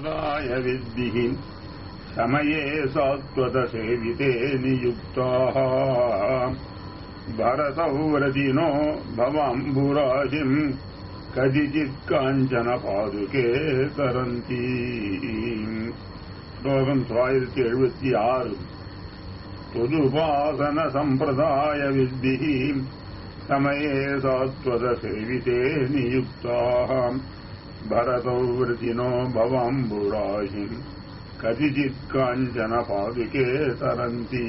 सम्प्रदाय विद्भिः समये सात्वतसेविते नियुक्ताः भरतौ व्रजिनो भवाम्बुराशिम् कदिचित् काञ्चन पादुके तरन्ती ஸ்லோகம் தொள்ளாயிரத்தி எழுபத்தி ஆறு தொதுபாசன சம்பிரதாய வித்திஹி समये सात्वत सेविते नियुक्ताः भरतौ वृतिनो भवाम्बुराशिम् कतिचित् काञ्चन पादुके तरन्ति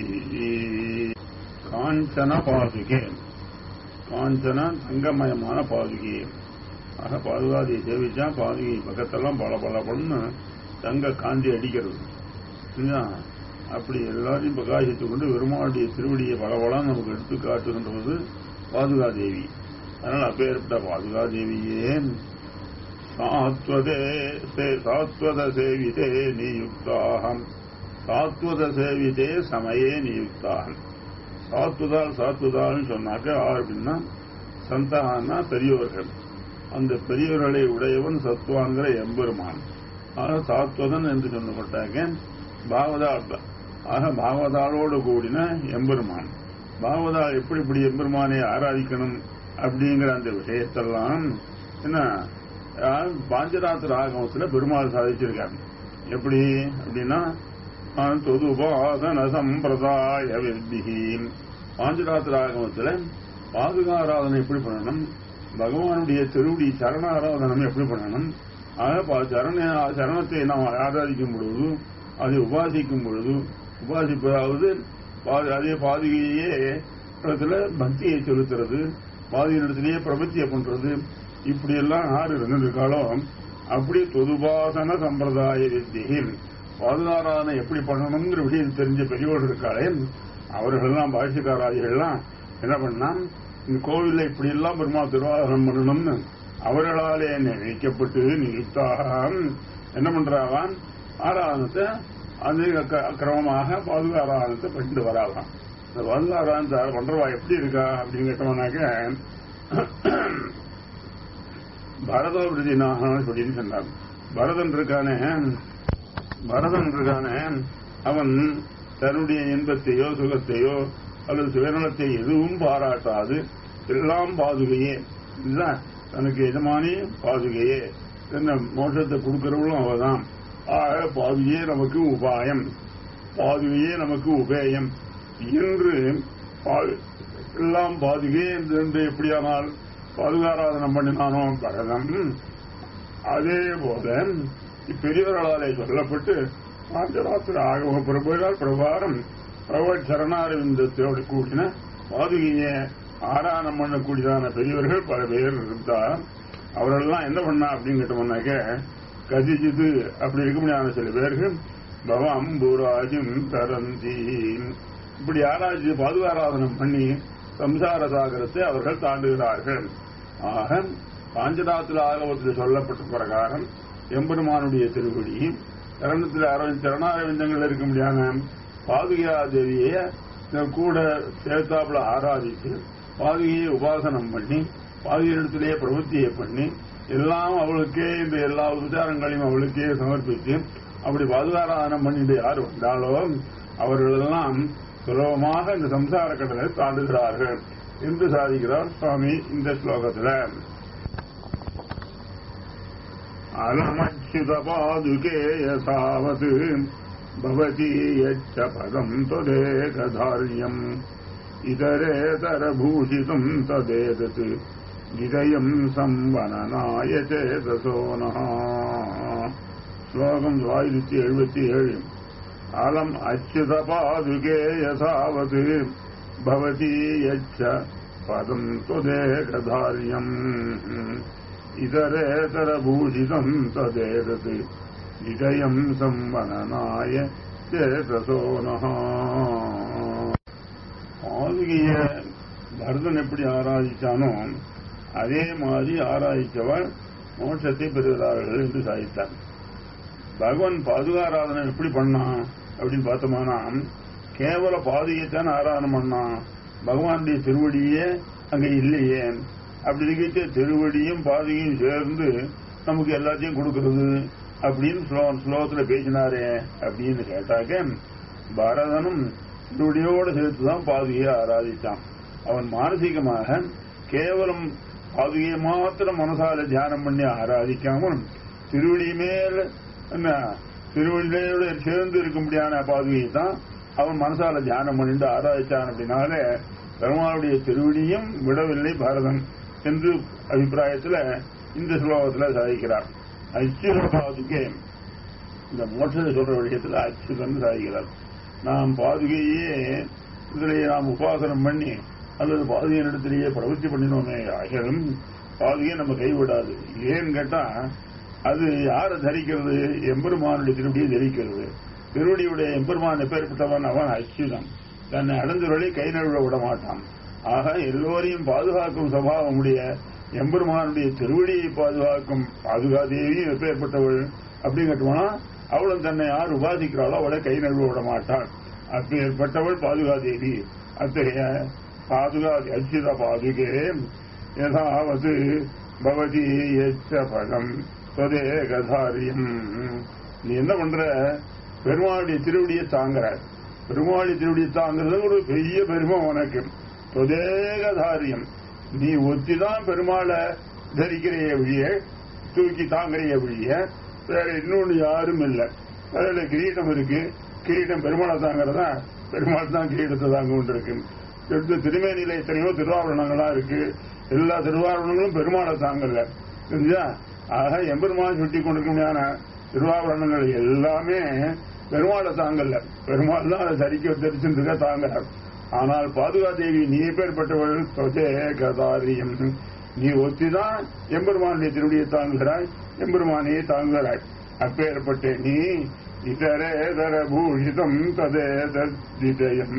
காஞ்சன பாதுகே காஞ்சன தங்கமயமான பாதுகை ஆக பாதுகாதியை சேவிச்சா பாதுகை பக்கத்தெல்லாம் பல பல பலன்னு தங்க காந்தி அடிக்கிறது சரியா? அப்படி எல்லாரையும் பிரகாசித்துக் கொண்டு பெருமாளுடைய திருவடியை பலபலம் நமக்கு எடுத்து காட்டுகின்றது பாதுகாதேவி அதனால் அப்பேற்பட்ட பாதுகாதேவியே சாத்வதே சே- சாத்வத சேவிதே நியுக்தாகம் சாத்வத சேவிதே சமயே நியுக்தாகம் சாத்துதால் சாத்துதால்னு சொன்னாக்க யார் அப்படின்னா சந்தானா பெரியவர்கள் அந்த பெரியவர்களை உடையவன் சத்துவாங்கிற எம்பெருமான் ஆக சாத்வதன் என்று சொல்லப்பட்டாங்க பாவதாள் ஆக பாவதாளோடு கூடின எம்பெருமான் பாவதாள் எப்படி இப்படி எம்பெருமானை ஆராதிக்கணும் அப்படிங்கிற அந்த விஷயத்தெல்லாம் என்ன ஆஹ், பாஞ்சராத்திர ஆகமத்துல பெருமாள் சாதிச்சிருக்காங்க எப்படி அப்படின்னா தொதுபாதன சம்பிரதாய வித்திஹி பாஞ்சராத்திர ஆகமத்துல பாதுகாராதனை எப்படி பண்ணணும் பகவானுடைய திருவடி சரண ஆராதனம் எப்படி பண்ணணும் ஆக பா- சரண சரணத்தை நாம் ஆராதிக்கும் பொழுது அதை உபாசிக்கும் பொழுது உபாசிப்பதாவது பா- அதே பாதுகையே இடத்துல பக்தியை செலுத்துறது பாதியிடத்திலேயே பிரபத்தியை பண்றது இப்படி எல்லாம் ஆறு இருந்திருக்காளோ அப்படி தொதுபாசன சம்பிரதாய வித்தியில் பாதுகாராதனை எப்படி பண்ணணுங்கிற விஷயம் தெரிஞ்ச பெரியவர்கள் இருக்காளே அவர்கள்லாம் பாஷ்யக்காராதிகள்லாம் என்ன பண்ணா இந்த கோவில்ல இப்படி எல்லாம் பெருமாள் திருவாரணம் பண்ணணும்னு அவர்களாலே நினைக்கப்பட்டு நியுக்தாக என்ன பண்றாவான் ஆராதனத்தை அது க- கிரமமாக பாதுகா ஆராதனத்தை பண்ணிட்டு வராவான் இந்த பாதுகா ஆராதனத்தை பண்றவா எப்படி இருக்கா அப்படின்னு கேட்டோம்னாக்க பரத விருதினாக அப்படின்னு சொன்னார் பரதன் இருக்கானே பரதன் இருக்கானே அவன் தன்னுடைய இன்பத்தையோ சுகத்தையோ அல்லது சுயநலத்தை எதுவும் பாராட்டாது எல்லாம் பாதுகையே இதுதான் தனக்கு எஜமானி பாதுகையே என்ன மோட்சத்தை கொடுக்கிறவளும் அவதான் ஆக பாதுகையே நமக்கு உபாயம் பாதுகையே நமக்கு உபேயம் என்று பா- எல்லாம் பாதுகை என்று எப்படியானால் பாதுகாராதனம் பண்ணினானோ பரதம் அதே போல இப்பெரியவர்களாலே சொல்லப்பட்டு பாஞ்சராத்திர ஆகம பிரபுகள் பிரபாரம் பிரபு சரணாரவிந்தத்தோடு கூடின பாதுகையை ஆராதனம் பண்ணக்கூடியதான பெரியவர்கள் பல பேர் இருந்தார் அவர்கள்லாம் என்ன பண்ணா அப்படின்னு கேட்டோம்னாக்க கதிஜிது அப்படி இருக்க முடியாத சில பேர்கள் பவம்புராஜும் தரந்தி இப்படி ஆராய்ச்சி பாதுகாராதனம் பண்ணி சம்சார சாகரத்தை அவர்கள் தாண்டுகிறார்கள் ஆக பாஞ்சராத்திர ஆகவத்தில் சொல்லப்பட்ட பிரகாரம் எம்பெருமானுடைய திருவடி சரணத்தில் அரவிந்த் சரணாரவிந்தங்கள் இருக்க முடியாத பாதுகா தேவியை கூட சேர்த்தாப்புல ஆராதித்து பாதுகையை உபாசனம் பண்ணி பாதுகையிடத்திலேயே பிரவൃத்தியை பண்ணி எல்லாம் அவளுக்கே இந்த எல்லா உபச்சாரங்களையும் அவளுக்கே சமர்ப்பித்து அப்படி பாதுகாராதனம் பண்ணிட்டு யார் வந்தாலோ அவர்களெல்லாம் சுலபமாக இந்த சம்சார கடலை தாண்டுகிறார்கள் என்று சாதிக்கிறார் சுவாமி இந்த ஸ்லோகத்தில் अलमच्युत पादुके यथावत् भवति यच्च पदम् त्वदेकधार्यम् इतरेतरभूषितम् तदेतत् गिरयम् संवननाय चेतसो नः श्लोकम् द्वायिरति एഴുപത്തി ഏഴ് अलम् अच्युत पादुके यथावत् भवति यच्च पदम् त्वदेकधार्यम् इतरेतरभूषितम् तदेतत् विजयम् संवननाय चेतसो नः பாதுகைய பரதன் எப்படி ஆராதிச்சானோ அதே மாதிரி ஆராதிச்சவன் மோட்சத்தை பெறுகிறார்கள் என்று சாதித்தார் பகவான் பாதுகாராதனை எப்படி பண்ணான் அப்படின்னு பார்த்தோம்னா கேவல பாதுகையத்தான் ஆராதனை பண்ணான் பகவானுடைய திருவடியே அங்க இல்லையே அப்படி இருக்க திருவடியும் பாதையும் சேர்ந்து நமக்கு எல்லாத்தையும் கொடுக்கிறது அப்படின்னு ஸ்லோ ஸ்லோகத்துல பேசினாரே அப்படின்னு கேட்டாக்க பரதனும் திருவடியோடு சேர்த்துதான் பாதுகையை ஆராதித்தான் அவன் மானசீகமாக கேவலம் பாதுகையை மாத்திரம் மனசால தியானம் பண்ணி ஆராதிக்காமல் திருவடி மேல் என்ன திருவள்ளியோடு சேர்ந்து இருக்கும்படியான பாதுகையை தான் அவன் மனசால தியானம் பண்ணிட்டு ஆராதிச்சான் அப்படின்னால பெருமாளுடைய திருவடியும் விடவில்லை பாரதன் என்று அபிப்பிராயத்துல இந்த ஸ்லோகத்துல சாதிக்கிறார் அச்சுர பாதுகை இந்த மோட்சத்தை சொல்ற விஷயத்துல அச்சுதன் சாதிக்கிறார் நாம் பாதுகையே இதிலேயே நாம் உபாசனம் பண்ணி அல்லது பாதுகையின் இடத்திலேயே பிரவர்த்தி பண்ணினோமே ஆகியும் பாதுகையை நம்ம கைவிடாது ஏன்னு கேட்டா அது யாரை தரிக்கிறது எம்பெருமானுடைய திருவடியை தரிக்கிறது திருவடியுடைய எம்பெருமான் எப்பேற்பட்டவன் அவன் அச்சுதன் தன்னை அடைந்தவர்களை கை நழுவ விட மாட்டான் ஆக எல்லோரையும் பாதுகாக்கும் சபாவமுடைய எம்பெருமானுடைய திருவடியை பாதுகாக்கும் பாதுகாதேவியும் எப்பேற்பட்டவள் அப்படின்னு கேட்டோம்னா அவளும் தன்னை யார் உபாதிக்கிறாளோ அவளை கை நழுவ விட மாட்டாள் அப்பேற்பட்டவள் பாதுகாதேவி அத்தகைய பாதுகாதி அச்சுத பாதுகே யதாவது பவதி எச்ச பலம் ஸ்வதேகதாரியம் நீ என்ன பண்ற பெருமாளுடைய திருவடியை தாங்குற பெருமாளுடைய திருவடியை தாங்கிறது ஒரு பெரிய பெருமை உனக்கு ஸ்வதேகதாரியம் நீ ஒத்திதான் பெருமாளை தரிக்கிறைய வழிய தூக்கி தாங்குறைய வழிய வேற இன்னொன்னு யாரும் இல்லை அதுல கிரீடம் இருக்கு கிரீடம் பெருமாளை தாங்கிறதா பெருமாள் தான் கிரீடத்தை தாங்க கொண்டிருக்கு எடுத்து திருமேனியில எத்தனையோ திருவாரணங்களா இருக்கு எல்லா திருவாரணங்களும் பெருமாளை தாங்கல புரிஞ்சா ஆக எம்பெருமாள் சுட்டி கொண்டிருக்க திருவாபரணங்கள் எல்லாமே பெருமாளை தாங்கல பெருமாள் தான் அதை சரிக்க தெரிச்சுருக்க தாங்கல ஆனால் பாதுகாதேவி நீ பேர்பட்டவள் தொஜே கதாரியம் நீ ஒத்திதான் எம்பெருமானுடைய திருடியை தாங்குகிறாய் எம்பெருமானையே தாங்குகிறாய் அப்பேற்பட்ட நீ இதரேதர பூஷிதம் ததே தத்விஜயம்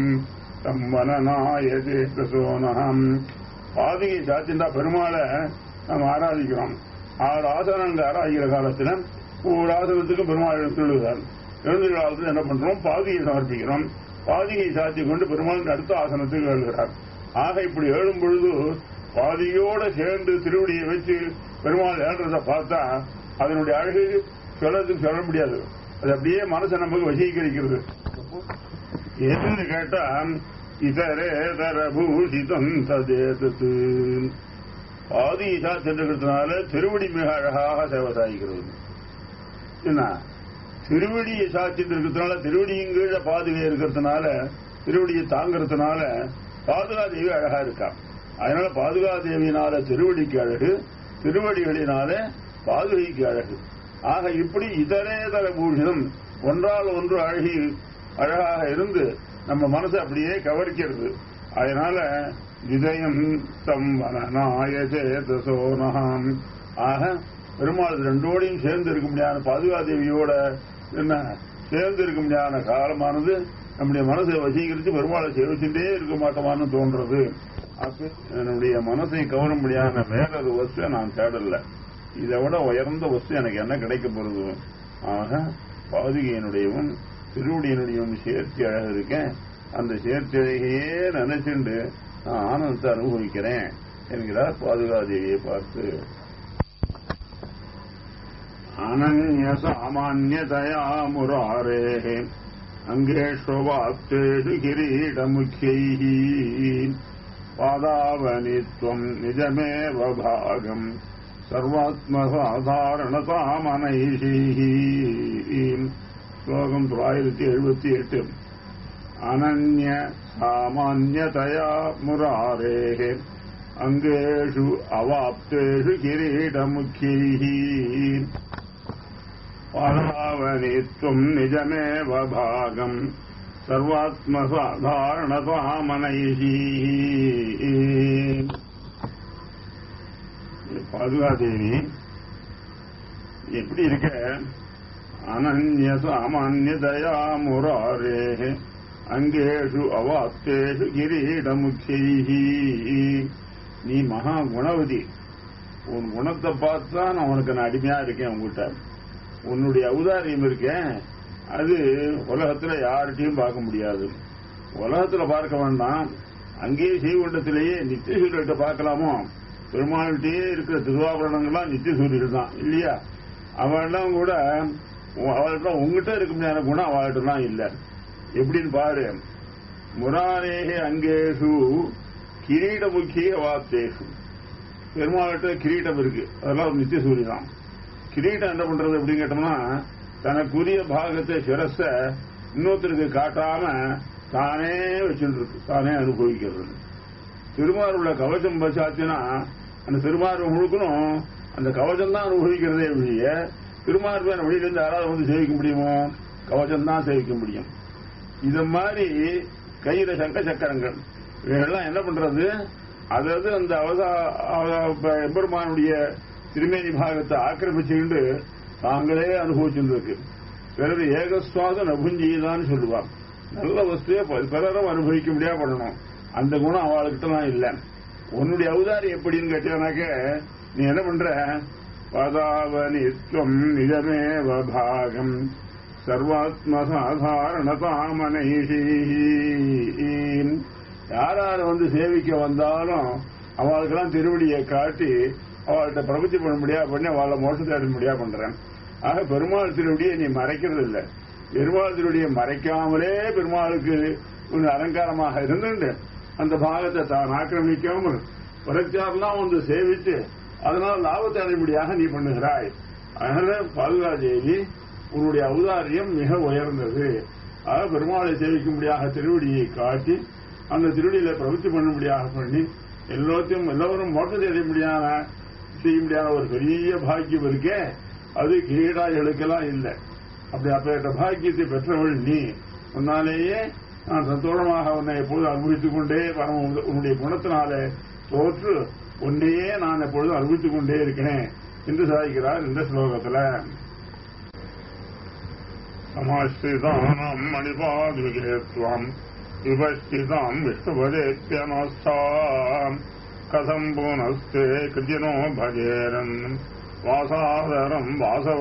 தம்மனாயதேசோனம் பாதிகை சாத்திண்டா பெருமாளை நம்ம ஆராதிக்கிறோம் ஆறு ஆசனங்கள் ஆராதிக்கிற காலத்துல ஒவ்வொரு ஆசனத்துக்கும் பெருமாள் எழுந்துள்ளார் எழுந்துள்ள காலத்தில் என்ன பண்றோம் பாதியை சமர்ப்பிக்கிறோம் பாதியை சாத்தி கொண்டு பெருமாள் அடுத்த ஆசனத்துக்கு எழுகிறார் ஆக இப்படி எழும் பொழுது பாதியோட சேர்ந்து திருவடியை வச்சு பெருமாள் ஏழுறத பார்த்தா அதனுடைய அழகு சொல்லறதுக்கு சொல்ல முடியாது அது அப்படியே மனசை நமக்கு வசீகரிக்கிறது எதுன்னு கேட்டா இதரே தர பூஷிதம் ததேதத்து பாதி ஈசா சென்றிருக்கிறதுனால திருவடி மிக அழகாக சேவை சாதிக்கிறது என்ன திருவடியை சாட்சிட்டு இருக்கிறதுனால திருவடியின் கீழ பாதுகை இருக்கிறதுனால திருவடியை தாங்கிறதுனால பாதுகாதேவி அழகா இருக்கா அதனால பாதுகாதேவியினால திருவடிக்கு அழகு திருவடிகளினால பாதுகைக்கு அழகு ஆக இப்படி இதரேதர பூஷிதம் ஒன்றால் ஒன்று அழகி அழகாக இருந்து நம்ம மனசை அப்படியே கவர்க்கிறது அதனால விஜயம் தம் வனநாயசோனகம் ஆக பெருமாள் ரெண்டோடையும் சேர்ந்து இருக்க முடியாத பாதுகாதேவியோட என்ன சேர்ந்து இருக்க முடியாத காலமானது நம்முடைய மனசை வசீகரித்து பெருமாளை சேவிச்சுட்டே இருக்க மாட்டோமான்னு தோன்றது அப்ப என்னுடைய மனசை கவர முடியாத வேற ஒரு வஸ்து நான் தேடல இதை விட உயர்ந்த வஸ்து எனக்கு என்ன கிடைக்க போறது ஆக பாதுகையினுடையவும் திருவடியினுடையவும் சேர்த்தி அழகு இருக்கேன் அந்த சேர்த்தி அழகையே நினைச்சுண்டு நான் ஆனந்தத்தை அனுபவிக்கிறேன் என்கிறார் பாதுகாதேவியை பார்த்து அனன்ய சாமான்யதயா முராரே அங்கேஷ்வாப்தேஷு கிரீடமுख्यैः பாதாவனித்வம் நிஜமேவ பாகம் சர்வாத்மசாதாரணதாமனைஷீः ஸ்லோகம் தொள்ளாயிரத்தி எழுபத்தி எட்டு அனன்ய சாமான்யதயா முராரேः அங்கேஷு அவாப்தேஷு கிரீடமுख्यैः பாதாவனித்வம் நிஜமேவ பாகம் சர்வாத்மசாதாரணதாமனைஷீ பாதுகாதேவி எப்படி இருக்க அனன்ய சாமான்யதயா முராரே அங்கேஷு அவாப்தேஷு கிரீடமுఖ్யைஹி நீ மகா குணவதி உன் குணத்தை பார்த்தா நான் உனக்கு நான் அடிமையா இருக்கேன் உங்ககிட்ட உன்னுடைய ஔதாரியம் இருக்கேன் அது உலகத்துல யார்கிட்டையும் பார்க்க முடியாது உலகத்துல பார்க்க வேண்டாம் அங்கேயே செய்வண்டத்திலேயே நித்திய சூரியர்கிட்ட பார்க்கலாமோ பெருமாள்கிட்டயே இருக்கிற திருவாபரணங்கள்லாம் நித்திய சூரியர் தான் இல்லையா அவெல்லாம் கூட அவள்கிட்ட உங்ககிட்ட இருக்க முடியாத குணம் அவள்கிட்டலாம் இல்ல எப்படின்னு பாரு முராரேகே அங்கேஷு கிரீட முக்கிய வார்த்தேஷு பெருமாள்கிட்ட கிரீட்டம் இருக்கு அதெல்லாம் நித்திய சூரியதான் கிரீட்டம் என்ன பண்றது அப்படின்னு கேட்டோம்னா தனக்குரிய பாகத்தை சிரச இன்னொருத்தருக்கு காட்டாம தானே வச்சுட்டு இருக்கு தானே அனுபவிக்கிறது திருமாருள்ள கவசம் வச்சாச்சுன்னா அந்த திருமாறு முழுக்கணும் அந்த கவசம் தான் அனுபவிக்கிறதே ஒழிய திருமாறு பேர் வெளியிலிருந்து யாராவது வந்து சேவிக்க முடியுமோ கவசம் தான் சேவிக்க முடியும் இது மாதிரி கையில சங்க சக்கரங்கள் இவைகள்லாம் என்ன பண்றது அதாவது அந்த அவசா அவ- எம்பெருமானுடைய திருமேனி பாகத்தை ஆக்கிரமிச்சுக்கிண்டு தாங்களே அனுபவிச்சுட்டு இருக்கு பிறகு ஏகஸ்வாத நபுஞ்சிதான்னு சொல்லுவான் நல்ல வஸ்துவே ப- பிறரும் அனுபவிக்க முடியா பண்ணணும் அந்த குணம் அவளுக்கிட்டலாம் இல்ல உன்னுடைய அவதாரி எப்படின்னு கேட்டானாக்க நீ என்ன பண்ற பதாவனித்வம் நிஜமேவ பாகம் சர்வாத்ம சாதாரணதாமனைஷீ யாரார் வந்து சேவிக்க வந்தாலும் அவளுக்கெல்லாம் திருவடியை காட்டி அவள்கிட்ட பிரபத்தி பண்ண முடியா பண்ணி அவளை மோசத்தை அடைய முடியா பண்றேன் ஆக பெருமாள் திருவடியை நீ மறைக்கிறது இல்ல பெருமாள் திருவடியை மறைக்காமலே பெருமாளுக்கு ஒரு அலங்காரமாக இருந்துண்டு அந்த பாகத்தை தான் ஆக்கிரமிக்காமல் புரட்சாரெல்லாம் வந்து சேவித்து அதனால் லாபத்தை அடைபடியாக நீ பண்ணுகிறாய் அதனால பாதுகா தேவி உன்னுடைய ஔதாரியம் மிக உயர்ந்தது ஆக பெருமாளை சேவிக்கும்படியாக திருவடியை காட்டி அந்த திருவடியில பிரவൃத்தி பண்ணும்படியாக பண்ணி எல்லோத்தையும் எல்லோரும் மோட்டத்தை அடையும்படியான செய்யும்படியான ஒரு பெரிய பாக்கியம் இருக்கே அது கிரீடாய்களுக்கெல்லாம் இல்லை அப்படி அப்பேற்ற பாக்கியத்தை பெற்றவள் நீ உன்னாலேயே நான் சந்தோஷமாக உன்னை எப்பொழுதும் அனுபவித்துக் கொண்டே பரம உன்னுடைய குணத்தினாலே தோற்று உன்னையே நான் எப்பொழுதும் அனுபவித்துக் கொண்டே இருக்கிறேன் என்று சாதிக்கிறார் இந்த ஸ்லோகத்துல சமாஸ்திதானம் மணிபாதுகேத்வம் விபஸ்திதாம் விஷ்ணுபதேத்யனஸ்தாம் கதம் புனஸ்தே கிருஜினோ பஜேரன் வாசாதரம்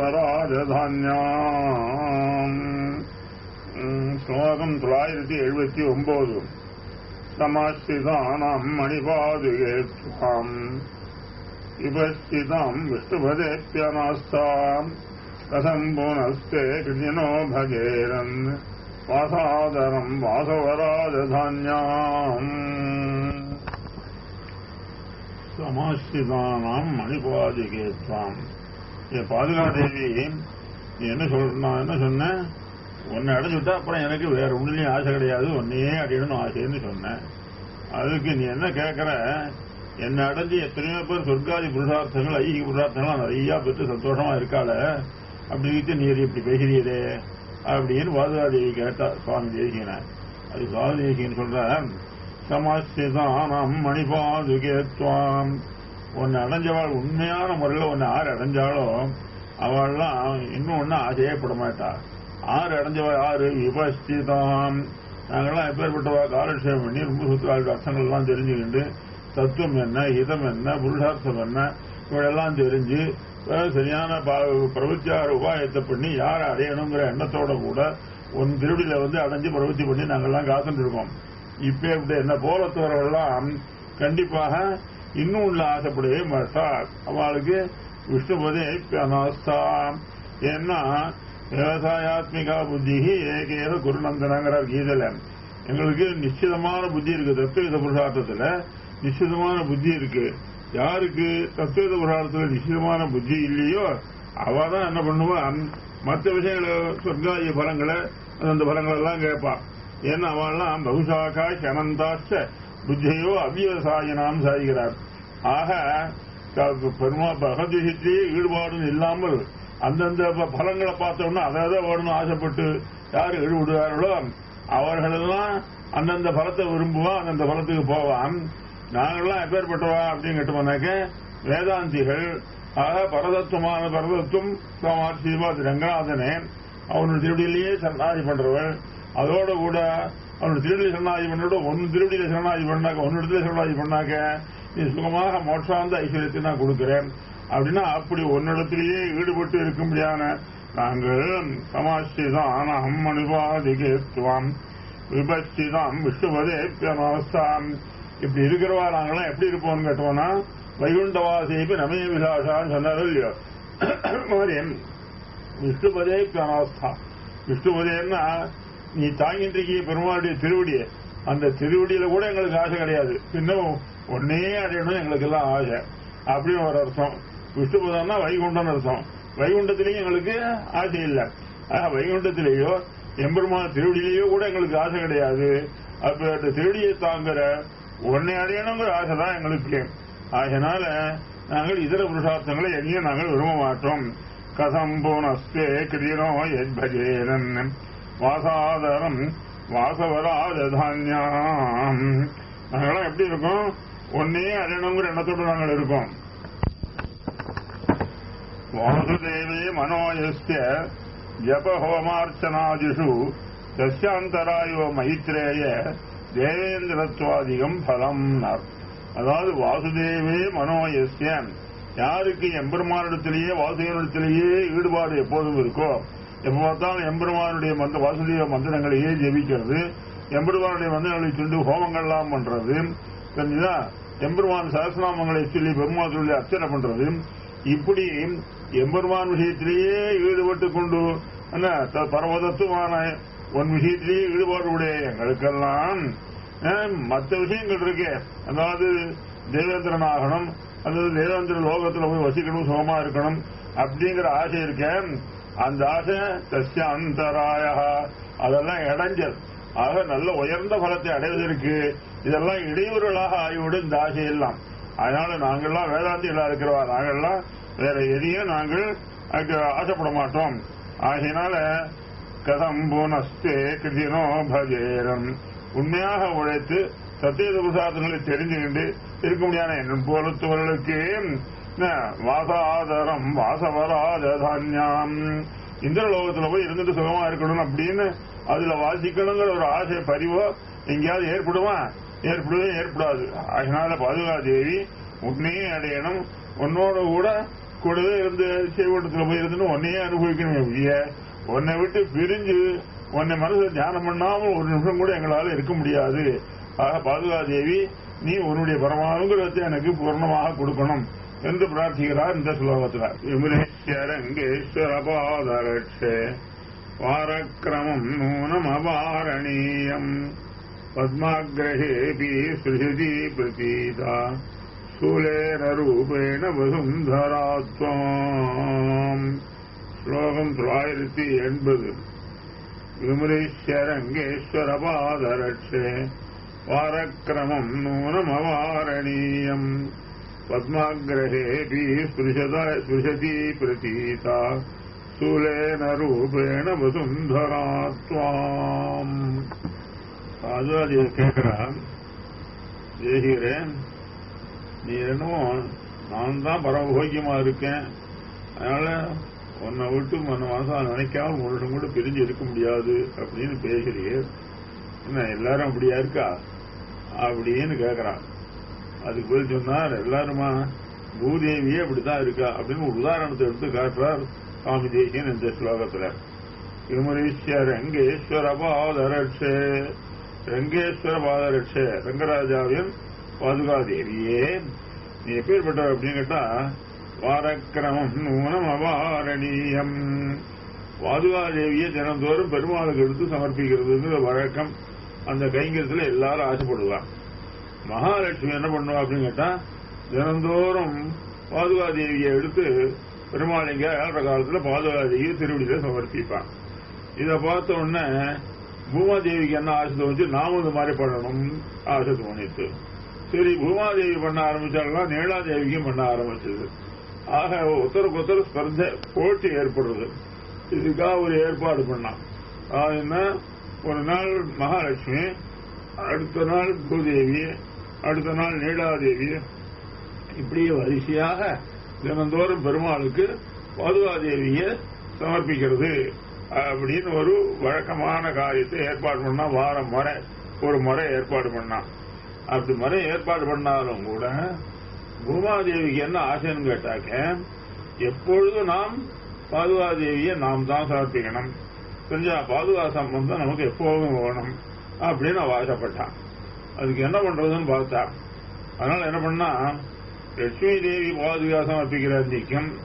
வாசவராஜதான்யாம் உம், ஸ்லோகம் தொள்ளாயிரத்தி எழுபத்தி ஒன்பது சமாஸ்திதானம் மணிபாதுகேத்வம் விபஸ்திதாம் விஷ்ணுபதேத்யனஸ்தாம் கதம் புனஸ்தே கிருஜினோ பஜேரன் வாசாதரம் வாசவராஜதான்யாம் சமாஸ்திதானாம் மணிபாதிகேத்வாம் என் பாதுகா தேவி நீ என்ன சொல் நான் என்ன சொன்னேன் உன்னை அடைஞ்சுட்டா அப்புறம் எனக்கு வேற ஒண்ணுலயும் ஆசை கிடையாது உன்னையே அடையணும் ஆசைன்னு சொன்னேன் அதுக்கு நீ என்ன கேட்கற என்னை அடைஞ்சு எத்தனையோ பேர் சொர்க்காதி புருஷார்த்தங்கள் ஐகிக புருஷார்த்தங்கள் நிறைய பெற்று சந்தோஷமா இருக்காள அப்படின்னு நீர் இப்படி பேசுறீரே அப்படின்னு பாதுகாதேவி கேட்டா சுவாமி தேசிகன அது சுவாமி தேசிகன் சொல்ற சமாஸ்திதானம் மணிபாதுகேத்வாம் உன்னை அடைஞ்சவாள் உண்மையான முறையில் உன்னை ஆறு அடைஞ்சாலோ அவள்லாம் இன்னும் ஒன்னும் ஆசையப்பட மாட்டா ஆறு அடைஞ்சவள் ஆறு விபஸ்திதாம் நாங்கெல்லாம் எப்பேற்பட்டவா காலட்சேபம் பண்ணி ரொம்ப சுத்தாளுக்கு அர்த்தங்கள் எல்லாம் தெரிஞ்சுக்கிண்டு தத்துவம் என்ன ஹிதம் என்ன புருஷார்த்தம் என்ன இவளெல்லாம் தெரிஞ்சு அஹ், சரியான ப- பிரவൃத்தியார உபாயத்தை பண்ணி யாரை அடையணுங்கிற எண்ணத்தோட கூட உன் திருடியில வந்து அடைஞ்சு பிரவൃத்தி பண்ணி நாங்கெல்லாம் காத்துட்டு இருக்கோம் இப்ப இப்படி என்ன போலத்தவர்கள்லாம் கண்டிப்பாக இன்னும் உள்ள ஆசைப்படவே மாட்டார் அவளுக்கு விஷ்ணுபதே அனாஸ்தாம் ஏன்னா விவசாயாத்மிகா புத்தி ஏகேவ குருநந்தனங்கிறார் கீதையில எங்களுக்கு நிச்சயமான புத்தி இருக்கு தத்துவ புருஷார்த்தத்துல நிச்சயமான புத்தி இருக்கு யாருக்கு தத்துவ புருஷார்த்தத்துல நிச்சயமான புத்தி இல்லையோ அவ தான் என்ன பண்ணுவா மற்ற விஷயங்களை சொர்க்காய பலங்களை அந்த பலங்கள் எல்லாம் கேட்பா ஏன்னா அவெல்லாம் பகுசாக்கா சனந்தாச்ச புத்தியோ அவ்வியவசாயினாம் சாதிக்கிறார் ஆக க- பெருமா பகவத்கீதையிலேயே ஈடுபாடும் இல்லாமல் அந்தந்த ப- பலங்களை பார்த்தோம்னா அதை அதை வேணும்னு ஆசைப்பட்டு யார் ஈடுபடுவார்களோ அவர்களெல்லாம் அந்தந்த பலத்தை விரும்புவா அந்தந்த பலத்துக்கு போவான் நாங்கள்லாம் எப்பேற்பட்டவா அப்படின்னு கேட்டோம்னாக்க வேதாந்திகள் ஆக பரதத்துவமான பரதத்துவம் சுவாமி ஸ்ரீபாத் ரங்கநாதனே அவனுடைய திருவடியிலேயே சரணாதி பண்றவள் அதோட கூட அவனுடைய திருவடி சரணாதி பண்ணோட ஒன்னு திருவடியில சரணாதி பண்ணாக்க ஒன்னு இடத்துல சரணாதி பண்ணாக்க நீ சுகமாக மோட்சாந்த ஐஸ்வர்யத்தை நான் கொடுக்கிறேன் அப்படின்னா அப்படி ஒன்னிடத்திலேயே ஈடுபட்டு இருக்கும்படியான நாங்கள் சமாஸ்திதான் அம்மணிபாதிகேத்துவாம் விபஸ்திதாம் விஷ்ணுபதேப்பியமாஸ்தாம் இப்படி இருக்கிறவா நாங்களாம் எப்படி இருப்போம்னு கேட்டோம்னா வைகுண்டவாசிப்பு நமே விலாசான்னு சொன்னாரோ இல்லையோ மாதிரி விஷ்ணுபதே பிரணாஸ்தா விஷ்ணுபதேன்னா நீ தாங்கிட்டு இருக்கிய பெருமாளுடைய திருவடியை அந்த திருவடியில கூட எங்களுக்கு ஆசை கிடையாது இன்னும் ஒன்னே அடையணும் எங்களுக்கு எல்லாம் ஆசை அப்படின்னு ஒரு அர்த்தம் விஷ்ணுபதம்னா வைகுண்டம்னு அர்த்தம் வைகுண்டத்திலேயும் எங்களுக்கு ஆசை இல்லை ஆக வைகுண்டத்திலேயோ எம்பெருமான திருவடியிலேயோ கூட எங்களுக்கு ஆசை கிடையாது அப்ப அந்த திருவடியை தாங்குற ஒன்னே அடையணுங்கிற ஆசை தான் எங்களுக்கு ஆகையினால நாங்கள் இதர புருஷார்த்தங்களை எங்கேயும் நாங்கள் விரும்ப மாட்டோம் கதம் போனஸ்தே கிரியனோ எத்பஜேரன் வாசாதரம் வாசவராஜ தானியாம் நாங்களாம் எப்படி இருக்கோம் ஒன்னே அடையணுங்கிற எண்ணத்தோடு நாங்கள் இருக்கோம் வாசுதேவே மனோயஸ்ய ஜபஹோமார்ச்சனாதிஷு தஸ்யாந்தராயோ மைத்ரேய தேவேந்திரத்வாதிகம் பலம் அதாவது வாசுதேவே மனோயஸ்ய யாருக்கு எம்பெருமானிடத்திலேயே வாசுதேவனிடத்திலேயே ஈடுபாடு எப்போதும் இருக்கோ எப்ப பார்த்தாலும் எம்பெருமானுடைய மந்த வாசுதேவ மந்திரங்களையே ஜெபிக்கிறது எம்பெருமானுடைய மந்திரங்களை சொல்லி ஹோமங்கள்லாம் பண்றது தெரிஞ்சுதா எம்பெருமான் சகசிரநாமங்களை சொல்லி பெருமாள் சொல்லி அர்ச்சனை பண்றது இப்படி எம்பெருமான் விஷயத்திலேயே ஈடுபட்டு கொண்டு என்ன பரமதத்துவமான உன் விஷயத்திலேயே ஈடுபாடு உடைய எங்களுக்கெல்லாம் மற்ற விஷயங்கள் இருக்கு அதாவது தேவேந்திரன் ஆகணும் அல்லது தேவேந்திர லோகத்துல போய் வசிக்கணும் சுகமா இருக்கணும் அப்படிங்கிற ஆசை இருக்க அந்த ஆசை தஸ்ய அந்தராய அதெல்லாம் இடைஞ்சல் ஆக நல்ல உயர்ந்த பலத்தை அடைவதற்கு இதெல்லாம் இடையூறுகளாக ஆகிவிடும் இந்த ஆசையெல்லாம் அதனால நாங்கள்லாம் வேதாந்திகளா இருக்கிறவா நாங்கள்லாம் வேற எதையும் நாங்கள் ஆசைப்பட மாட்டோம் ஆகையினால கதம் போனஸ்தே கிருதினோ பஜேரம் உண்மையாக உழைத்து சத்திய புசாதங்களை தெரிஞ்சுக்கிட்டு இருக்க முடியாத என் போலத்தவர்களுக்கு வாசாதரம் வாசவராஜ தானியம் இந்திரலோகத்துல போய் இருந்துட்டு சுகமா இருக்கணும் அப்படின்னு அதுல வாசிக்கணுங்கிற ஒரு ஆசை பரிவோ எங்கேயாவது ஏற்படுமா ஏற்படவே ஏற்படாது அதனால பாதுகா தேவி உன்னையே அடையணும் உன்னோட கூட கூடவே இருந்து செய்வட்டத்துல போய் இருந்துன்னு உன்னையே அனுபவிக்கணும் ஒழிய உன்னை விட்டு பிரிஞ்சு உன்னை மனசுல தியானம் பண்ணாமல் ஒரு நிமிஷம் கூட எங்களால இருக்க முடியாது ஆக பாதுகா தேவி நீ உன்னுடைய பரமானுங்கிறதை எனக்கு பூர்ணமாக கொடுக்கணும் என்று பிரார்த்திக்கிறார் இந்த ஸ்லோகத்துல விமலேஸ்வரங்கேஸ்வர பாதரட்சே வாரக்கிரமம் நூனம் அபாரணீயம் பத்மாகிரகேபி சுருதி பிரதீதா சூலேன ரூபேண வசுந்தராத்வாம் ஸ்லோகம் தொள்ளாயிரத்தி எண்பது விமலேஸ்வரங்கேஸ்வர பாதரட்சே வாரக்கிரமம் நூனம் அவாரணீயம் பத்மாகிரகேபி ஸ்பிருஷதி பிரதீதா சூலேன ரூபேண வசுந்தராத்வாம் ராஜாஜி கேட்கிறான் ஜெயிக்கிறேன் நீ என்னமோ நான் தான் பரமபோக்கியமா இருக்கேன் அதனால உன்னை விட்டு உன்னை மனசா நினைக்காம ஒரு கூட பிரிஞ்சு இருக்க முடியாது அப்படின்னு பேசுறீர் என்ன எல்லாரும் அப்படியா இருக்கா அப்படின்னு கேக்குறான் அதுக்கு பதில் சொன்னார் எல்லாருமா பூதேவியே அப்படித்தான் இருக்கா அப்படின்னு ஒரு உதாரணத்தை எடுத்து காட்டுறார் சுவாமி தேசியன் இந்த ஸ்லோகத்துல விமரீஸ்வர ரங்கேஸ்வர பாதரட்சே ரங்கேஸ்வர பாதரட்சே ரங்கராஜாவின் பாதுகாதேவியே நீ எப்பேற்பட்டவர் அப்படின்னு கேட்டா வாரக்கிரமம் நூனம் அவாரணீயம் பாதுகாதேவியை தினந்தோறும் பெருமாளுக்கு எடுத்து சமர்ப்பிக்கிறதுங்கிற வழக்கம் அந்த கைங்கரத்துல எல்லாரும் ஆசைப்படுவாங்க மகாலட்சுமி என்ன பண்ணுவா அப்படின்னு கேட்டா தினந்தோறும் பாதுகாதேவியை எடுத்து பெருமாள் இங்க ஏழரை காலத்துல பாதுகாதேவியை திருவடியில சமர்ப்பிப்பான் இத பார்த்த உடனே பூமாதேவிக்கு என்ன ஆசை தோணுச்சு நாமும் இந்த மாதிரி பண்ணணும் ஆசை தோணித்து சரி பூமாதேவி பண்ண ஆரம்பிச்சாங்கன்னா நீலாதேவிக்கும் பண்ண ஆரம்பிச்சது ஆக ஒருத்தருக்கு ஒருத்தர் ஸ்பர்த போட்டி ஏற்படுறது இதுக்காக ஒரு ஏற்பாடு பண்ணான் அது என்ன ஒரு நாள் மகாலட்சுமி அடுத்த நாள் பூதேவி அடுத்த நாள் நீலாதேவி இப்படியே வரிசையாக தினந்தோறும் பெருமாளுக்கு பாதுகாதேவியை சமர்ப்பிக்கிறது அப்படின்னு ஒரு வழக்கமான காரியத்தை ஏற்பாடு பண்ணா வாரம் முறை ஒரு முறை ஏற்பாடு பண்ணான் அப்படி முறை ஏற்பாடு பண்ணாலும் கூட பூமாதேவிக்கு என்ன ஆசைன்னு கேட்டாக்க எப்பொழுதும் நாம் பாதுகாதேவியை நாம் தான் சமர்ப்பிக்கணும் தெரிஞ்சா பாதுகா சம்பந்தம் நமக்கு எப்போதும் வேணும் அப்படின்னு அவ ஆசைப்பட்டான் அதுக்கு என்ன பண்றதுன்னு பார்த்தா அதனால என்ன பண்ணா லட்சுமி தேவி பாதுகா சமர்ப்பிக்கிற அன்றைக்கும்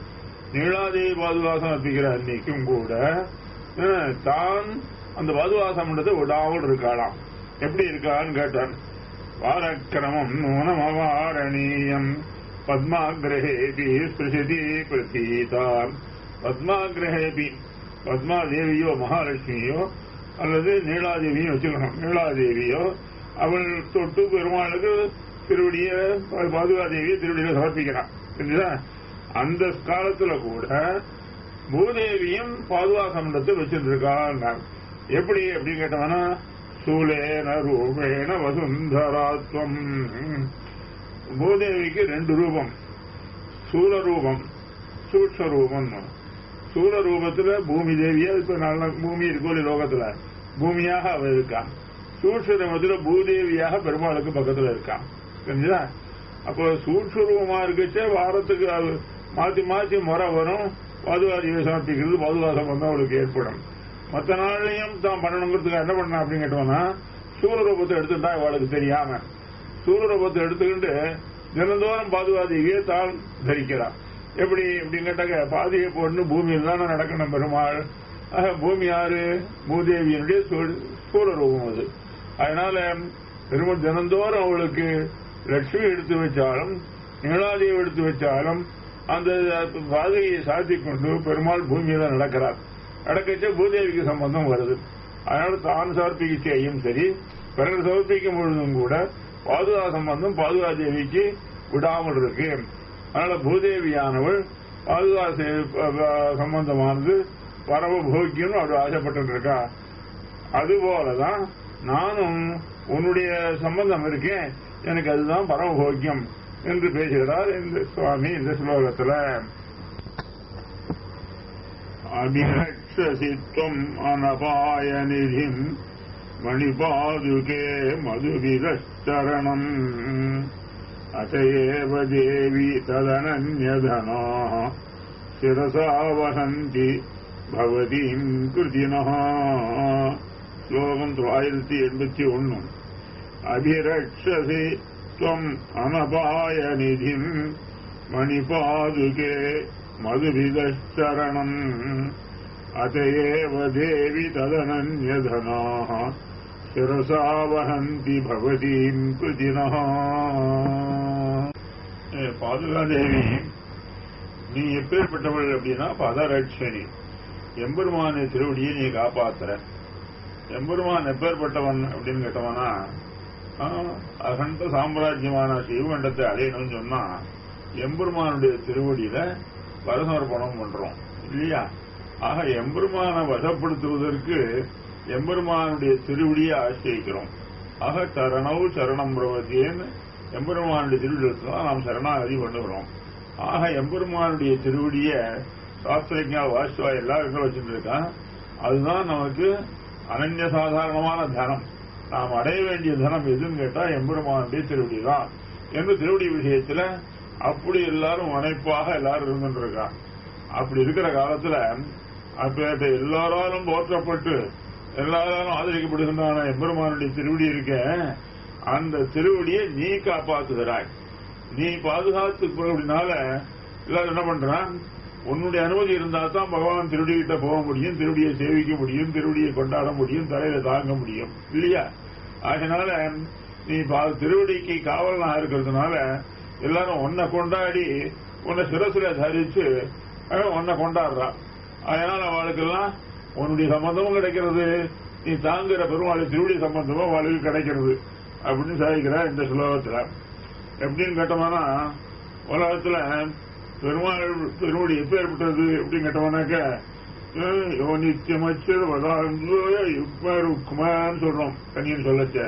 நீளாதேவி பாதுகாசம் அர்ப்பிக்கிற அன்னைக்கும் கூட அஹ், தான் அந்த பாதுகாசம்ன்றதை விடாமல் இருக்காளாம் எப்படி இருக்கான்னு கேட்டான் வாரக்கிரமம் நூனமவாரணீயம் பத்மாகிரகேபி ஸ்பிருஷதி பிரதீதாம் பத்மாகிரகேபி பத்மாதேவியோ மகாலட்சுமியோ அல்லது நீலாதேவியும் வச்சுக்கணும் நீலாதேவியோ அவள் தொட்டு பெருமாளுக்கு திருவடிய பாதுகாதேவியை திருவடியில சமர்ப்பிக்கிறான் புரிஞ்சுதா அந்த காலத்துல கூட பூதேவியும் பாதுகாசமண்டத்தை வச்சிருக்காங்க எப்படி அப்படின்னு கேட்டவனா சூலேன ரூபேன வசுந்தராத்வம் பூதேவிக்கு ரெண்டு ரூபம் சூல ரூபம் சூட்ச ரூபம் சூல ரூபத்துல பூமி தேவியா இப்ப நல்ல பூமி இருக்கோலி லோகத்துல பூமியாக அவ இருக்கான் சூட்ச ரூபத்துல பூதேவியாக பெருமாளுக்கு பக்கத்துல இருக்கான் புரிஞ்சுதா அப்போ சூட்ச ரூபமா இருக்கச்சே வாரத்துக்கு அது மாத்தி மாத்தி முறை வரும் பாதுகாதியை சமர்ப்பிக்கிறது பாதுகாசம் வந்து அவளுக்கு ஏற்படும் மற்ற நாள்லயும் தான் பண்ணணுங்கிறதுக்கு என்ன பண்ண அப்படின்னு கேட்டோம்னா சூரரூபத்தை எடுத்துட்டா அவளுக்கு தெரியாம சூரரூபத்தை எடுத்துக்கிட்டு தினந்தோறும் பாதுகாதியை தான் தரிக்கிறார் எப்படி அப்படின்னு கேட்டாக்க பாதியை போட்டு பூமியில் தானே நடக்கணும் பெருமாள் ஆக பூமி யாரு பூதேவியினுடைய சூ- சூரரூபம் அது அதனால பெருமாள் தினந்தோறும் அவளுக்கு லட்சுமி எடுத்து வச்சாலும் நீளாதேவி எடுத்து வச்சாலும் அந்த பாதையை சாத்தி கொண்டு பெருமாள் பூமியில நடக்கிறார் நடக்கச்சே பூதேவிக்கு சம்பந்தம் வருது அதனால தான் சமர்ப்பிக்கையும் சரி பிறகு சமர்ப்பிக்கும் பொழுதும் கூட பாதுகா சம்பந்தம் பாதுகா தேவிக்கு விடாமல் இருக்கு அதனால பூதேவியானவள் பாதுகா சே- அஹ் சம்பந்தமானது பரம போக்கியம் அவர் ஆசைப்பட்டு இருக்கா அதுபோலதான் நானும் உன்னுடைய சம்பந்தம் இருக்கேன் எனக்கு அதுதான் பரமபோக்கியம் என்று பேசுகிறார் இந்த சுவாமி இந்த ஸ்லோகத்துல அபிரட்சசித்வம் அனபாய நிதிம் மணிபாதுகே மதுவிரச்சரணம் அசையேவ தேவி ததனன்யதனா சிரசா வசந்தி பவதீம் கிருதினா ஸ்லோகம் தொள்ளாயிரத்தி எண்பத்தி ஒன்னு அபிரட்சசி त्वम् अनपाय निधिम् मणिपादुके मधुभिदश्चरणम् अत एव देवि तदनन्यधनाः शिरसा वहन्ति भवतीम् कृतिनः பாதுகாதேவி நீ எப்பேற்பட்டவள் அப்படின்னா பதரட்சணி எம்பெருமானை திருவடியை நீ காப்பாத்துற எம்பெருமான் எப்பேற்பட்டவன் அப்படின்னு கேட்டவனா ஆ, அகண்ட சாம்ராஜ்யமான சிவகண்டத்தை அடையணும்னு சொன்னா எம்பெருமானுடைய திருவடியில வரசமர்ப்பணம் பண்றோம் இல்லையா ஆக எம்பெருமானை வசப்படுத்துவதற்கு எம்பெருமானுடைய திருவடியை ஆசிரிக்கிறோம் ஆக சரணவு சரணம் பிரவதியன்னு எம்பெருமானுடைய திருவிழத்தில் தான் நாம் சரணாகதி பண்ணுகிறோம் ஆக எம்பெருமானுடைய திருவடிய சாஸ்திரஜா வாசுவா எல்லாரும் எங்க வச்சுட்டு இருக்கான் அதுதான் நமக்கு அனன்ய சாதாரணமான தனம் நாம் அடைய வேண்டிய தனம் எதுன்னு கேட்டா எம்பெருமானுடைய திருவடி தான் என்று திருவடி விஷயத்துல அப்படி எல்லாரும் முனைப்பாக எல்லாரும் இருந்துட்டு இருக்கான் அப்படி இருக்கிற காலத்துல அப்பேட்ட எல்லாராலும் போற்றப்பட்டு எல்லாராலும் ஆதரிக்கப்படுகின்றான எம்பெருமானுடைய திருவடி இருக்க அந்த திருவடியை நீ காப்பாத்துகிறாய் நீ பாதுகாத்து அப்படினால எல்லாரும் என்ன பண்றான் உன்னுடைய அனுமதி இருந்தா தான் பகவான் திருவடி கிட்ட போக முடியும் திருவடியை சேவிக்க முடியும் திருவடியை கொண்டாட முடியும் தலையில தாங்க முடியும் இல்லையா அதனால நீ பா- திருவடிக்கு காவலனா இருக்கிறதுனால எல்லாரும் உன்னை கொண்டாடி உன்னை சிரசுல தரிச்சு அஹ், உன்னை கொண்டாடுறா அதனால அவளுக்கெல்லாம் உன்னுடைய சம்பந்தமும் கிடைக்கிறது நீ தாங்குற பெருமாளை திருவடி சம்பந்தமும் அவளுக்கு கிடைக்கிறது அப்படின்னு சாதிக்கிறா இந்த ஸ்லோகத்துல எப்படின்னு கேட்டோம்னா உலகத்துல பெருமாள் பெருமாள் எப்பேற்பட்டது அப்படின்னு கேட்டோம்னாக்க அஹ், யோ நித்தியமச்சர் வதாம்புஜ யுக்ம ருக்மான்னு சொல்றோம் கண்ணியன் சொல்லச்ச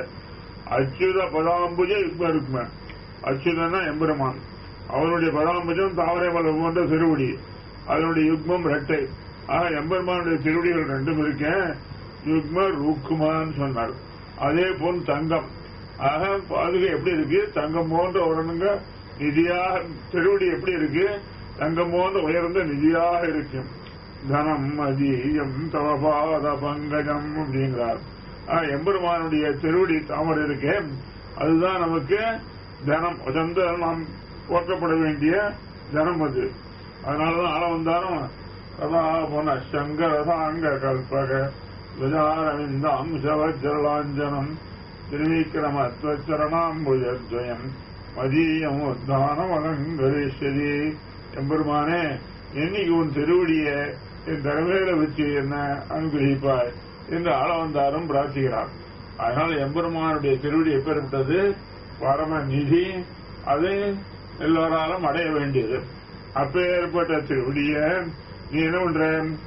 அச்சுத பதாம்புஜ யுக்ம ருக்ம அச்சுதன்னா எம்பெருமான் அவனுடைய பதாம்புஜம் தாவரை மலர் போன்ற திருவடி அதனுடைய யுக்மம் ரெட்டை ஆக எம்பெருமானுடைய திருவடிகள் ரெண்டும் இருக்கேன் யுக்ம ருக்குமான்னு சொன்னார் அதே போல் தங்கம் ஆக பாதுகை எப்படி இருக்கு தங்கம் போன்ற உடனுங்க நிதியாக திருவடி எப்படி இருக்கு தங்கம் போன்ற உயர்ந்த நிதியாக இருக்கு தனம் மதியம் தவபாத பங்கஜம் அப்படிங்கிறார் ஆக, எம்பெருமானுடைய திருவடி தாமரை இருக்கே அதுதான் நமக்கு தனம் உயர்ந்த நாம் போற்றப்பட வேண்டிய தனம் அது அதனாலதான் ஆள வந்தாரும் கதா புன சங்கரசாங்க கல்பக விஜாரவிந்த அம்சவஜலாஞ்சனம் திருவிக்கிரமத்வச்சரணாம்புஜத்வயம் மதியம் உத்தானம் அலங்கரேஸ்வரி எம்பெருமானே என்னைக்கு உன் திருவடிய என் தலைமையில வச்சு என்ன அனுகிரகிப்பாய் என்று ஆள வந்தாரும் பிரார்த்திக்கிறார் அதனால எம்பெருமானுடைய திருவடி எப்பேற்பட்டது பரம நிதி அது எல்லோராலும் அடைய வேண்டியது அப்பேற்பட்ட திருவடிய நீ என்ன பண்ற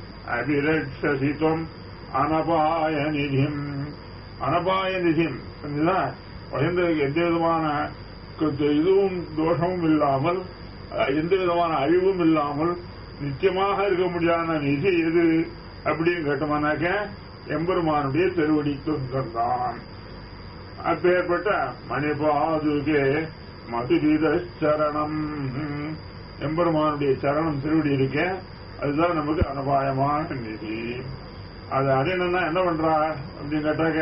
அபிரட்சித்துவம் அனபாய நிதியம் அனபாய நிதியம் புரிஞ்சுதா? உயர்ந்ததுக்கு எந்த விதமான கு- இதுவும் தோஷமும் இல்லாமல் அஹ், எந்த விதமான அழிவும் இல்லாமல் நிச்சயமாக இருக்க முடியாத நிதி எது அப்படின்னு கேட்டோம்னாக்க எம்பெருமானுடைய திருவடி துன்பம் அப்பேற்பட்ட மணிபாதுகே மதுரித சரணம் எம்பெருமானுடைய சரணம் திருவடி இருக்க அதுதான் நமக்கு அனுபாயமான நிதி அது அடையணும்னா என்ன பண்றா அப்படின்னு கேட்டாக்க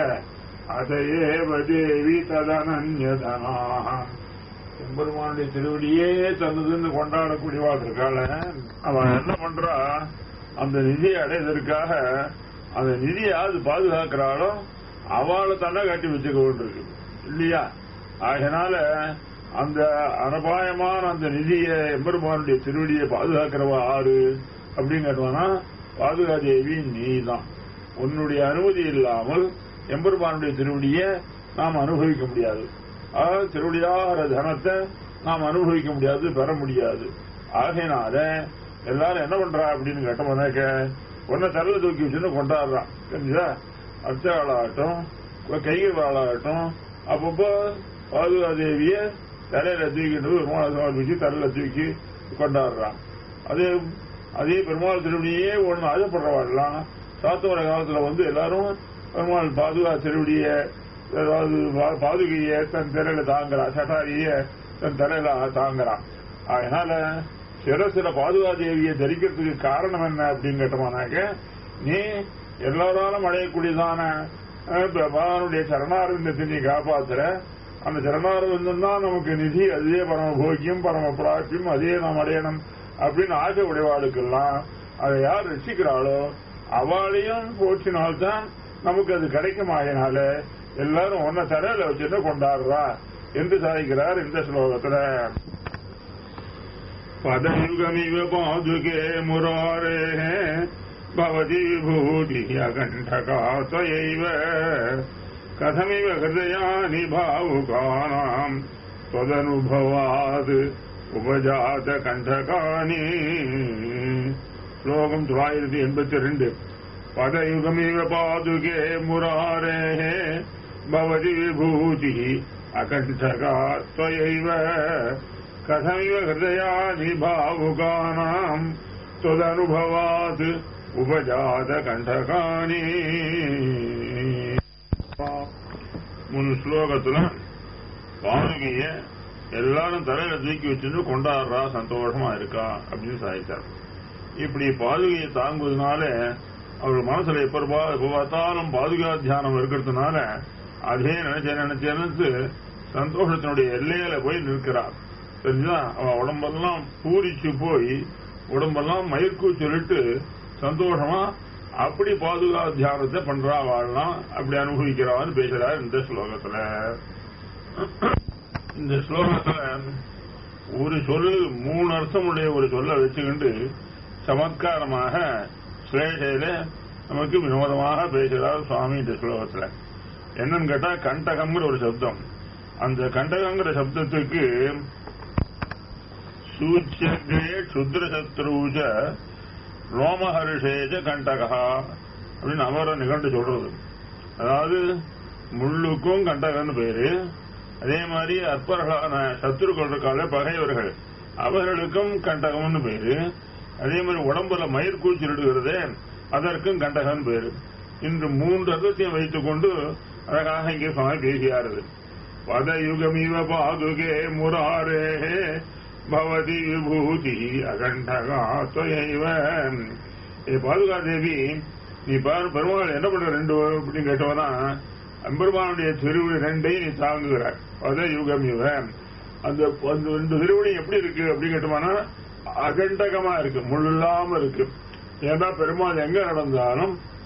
அதையே தேவி ததனன்யதனா எம்பெருமானுடைய திருவடியே தந்ததுன்னு கொண்டாடக்கூடியவாள் இருக்காள அவன் என்ன பண்றா அந்த நிதியை அடைவதற்காக அந்த நிதியை யாரு பாதுகாக்கிறாளோ அவளை தன்னை கட்டி வச்சுக்க வேண்டியிருக்கு இல்லையா ஆகையினால அந்த அனபாயமான அந்த நிதியை எம்பெருமானுடைய திருவடியை பாதுகாக்கிறவா ஆறு அப்படின்னு கேட்டோம்னா பாதுகாதேவி நீதான் உன்னுடைய அனுமதி இல்லாமல் எம்பெருமானுடைய திருவடியை நாம் அனுபவிக்க முடியாது அதாவது திருவடியாகிற தனத்தை நாம் அனுபவிக்க முடியாது பெற முடியாது ஆகையினால எல்லாரும் என்ன பண்றா அப்படின்னு கேட்டோம்னாக்க உன்னை தரல தூக்கி வச்சுன்னு கொண்டாடுறான் தெரிஞ்சா அர்ச்சகாளாகட்டும் கைகள் ஆளாகட்டும் அப்பப்போ பாதுகாதேவிய தலையில தூக்கிட்டு பெருமாள் சமர்ப்பிச்சு தலையில தூக்கி கொண்டாடுறான் அதே அதே பெருமாள் திருவடியே ஒண்ணு ஆசைப்படுறவாடலாம் சாத்தவர காலத்துல வந்து எல்லாரும் பெருமாள் பாதுகா திருவடிய அதாவது பா- பாதுகைய தன் திரையில தாங்குறா சட்டாரிய தன் திரையில தாங்குறான் அதனால சிரசில பாதுகா தேவியை தரிக்கிறதுக்கு காரணம் என்ன அப்படின்னு கேட்டோம்னாக்க நீ எல்லாராலும் அடையக்கூடியதான அஹ், பகவானுடைய சரணாரவிந்தத்தை நீ காப்பாத்துற அந்த சரணாரவிந்தம் தான் நமக்கு நிதி அதுவே பரம போக்கியம் பரம பிராப்தியம் அதே நாம் அடையணும் அப்படின்னு ஆசை உடையவாளுக்கெல்லாம் அதை யார் ரசிக்கிறாளோ அவளையும் போற்றினால்தான் நமக்கு அது கிடைக்கும் ஆகினால எல்லாரும் ஒன்ன தரையில வச்சுட்டு கொண்டாடுறா என்று சாதிக்கிறார் இந்த ஸ்லோகத்துல பதயுகமிவ பாதுகே முராரே பவதி விபூதி அகண்டகாத்தயைவ கதமிவ ஹிருதயானி பாவுகானாம் त्वदनुभवात् உபஜாத கண்டகானி ஸ்லோகம் தொள்ளாயிரத்தி எண்பத்தி ரெண்டு பதயுகமிவ பாதுகே முராரே பவதி விபூதி அகண்டகா त्वयैव கதமிவ ஹிருதயானி பாவுகானாம் त्वदनुभवात् உபஜாத கண்டகானி முன் ஸ்லோகத்துல பாதுகைய எல்லாரும் தலையில தூக்கி வச்சுட்டு கொண்டாடுறா சந்தோஷமா இருக்கா அப்படின்னு சாதித்தார் இப்படி பாதுகையை தாங்குவதனால அவர் மனசுல எப்ப பா- எப்ப பார்த்தாலும் பாதுகா தியானம் இருக்கிறதுனால அதே நினைச்ச நினைச்ச நினைச்சு சந்தோஷத்தினுடைய எல்லையில போய் நிற்கிறார் தெரிஞ்சா அவ உடம்பெல்லாம் பூரிச்சு போய் உடம்பெல்லாம் மயிர்க்கு சொல்லிட்டு சந்தோஷமா அப்படி பாதுகா தியானத்தை பண்றா வாழலாம் அப்படி அனுபவிக்கிறான்னு பேசுறார் இந்த ஸ்லோகத்துல இந்த ஸ்லோகத்துல ஒரு சொல் மூணு அர்த்தமுடைய ஒரு சொல்ல வச்சுக்கிண்டு சமத்காரமாக ஸ்லேஷையில நமக்கு வினோதமாக பேசுகிறார் சுவாமி இந்த ஸ்லோகத்துல என்னன்னு கேட்டா கண்டகம்ங்கிற ஒரு சப்தம் அந்த கண்டகங்கிற சப்தத்துக்கு சூச்சியகே சுத்ரசத்ரூஜ ரோமஹர்ஷேஜ கண்டகா அப்படின்னு அவர நிகண்டு சொல்றது அதாவது முள்ளுக்கும் கண்டகன்னு பேரு அதே மாதிரி அற்பர்களான சத்துருக்கள் இருக்கால பகைவர்கள் அவர்களுக்கும் கண்டகம்னு பேரு அதே மாதிரி உடம்புல மயிர் கூச்சிடுகிறதே அதற்கும் கண்டகன் பேரு இன்று மூன்று அர்த்தத்தையும் வைத்துக் கொண்டு அழகாக இங்கே சுவாமி பேசியாருது பதயுகமிவ பாதுகே முராரே பவதி விபூதி அகண்டகா தொயைவ ஏ பாதுகா தேவி நீ பாரு பெருமாள் என்ன பண்ற ரெண்டு அப்படின்னு கேட்டவனா அம்பெருமானுடைய திருவிழி ரெண்டையும் நீ தாங்குகிறார் பத யுகம் இவ அந்த அந்த ரெண்டு திருவிழி எப்படி இருக்கு அப்படின்னு கேட்டோம்னா அகண்டகமா இருக்கு முள்ளாம இருக்கு ஏன்னா பெருமாள் எங்க நடந்தாலும்